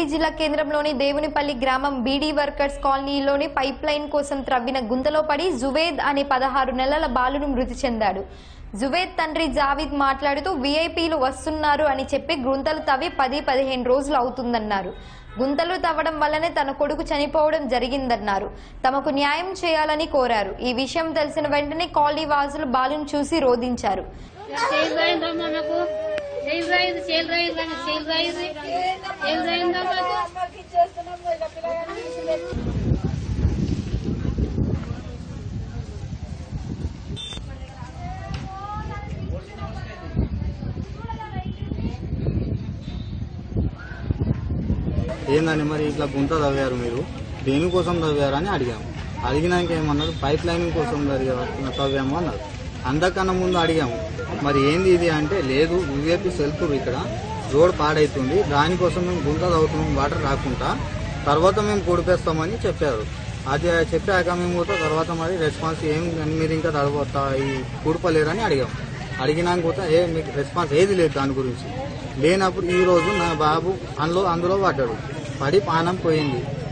రంగారెడ్డి జిల్లా కేంద్రంలోని దేవునిపల్లి గ్రామం బీడీ వర్కర్స్ కాలనీలోని పైప్ లైన్ కోసం త్రవ్విన గుంతలో పడి జువేద్ అనే పదహారు నెలల బాలుడు మృతి చెందాడు జువేద్ తండ్రి జావీద్ మాట్లాడుతూ వీఐపీలు వస్తున్నారు అని చెప్పి గుంతలు తవ్వి పది పదిహేను రోజులు అవుతుందన్నారు గుంతలు తవ్వడం వల్లనే తన కొడుకు చనిపోవడం జరిగిందన్నారు తమకు న్యాయం చేయాలని కోరారు ఈ విషయం తెలిసిన వెంటనే కాలనీ వాసులు బాలును చూసి రోధించారు చేలు రాయిందమ్మా నాకు చేలు రాయింది చేలు రాయింది చేలు రాయింది చేలు రాయిందమ్మా ఏందండి మరి ఇట్లా గుంత తవ్వారు మీరు దేనికోసం తవ్వారు అని అడిగాము అడిగినాక ఏమన్నారు పైప్ లైన్ కోసం తవ్వా- తవ్వాము అన్నారు అందకన్నా ముందు అడిగాము మరి ఏంది ఇది అంటే లేదు వివేపి సెల్ఫ్ ఇక్కడ రోడ్ పాడైతుంది దానికోసం మేము గుంత తవ్వుతున్నాం వాటర్ రాకుండా తర్వాత మేము పొడిపేస్తామని చెప్పారు అది చెప్పాక మేము కూడా తర్వాత మరి రెస్పాన్స్ ఏం మీరు ఇంకా తడవతా ఈ కూడపలేరని అడిగాము అడిగినాక కూడా ఏ మీకు రెస్పాన్స్ ఏది లేదు దాని గురించి లేనప్పుడు ఈ రోజు నా బాబు అందులో అందులో పడ్డాడు పడి పానం పోయింది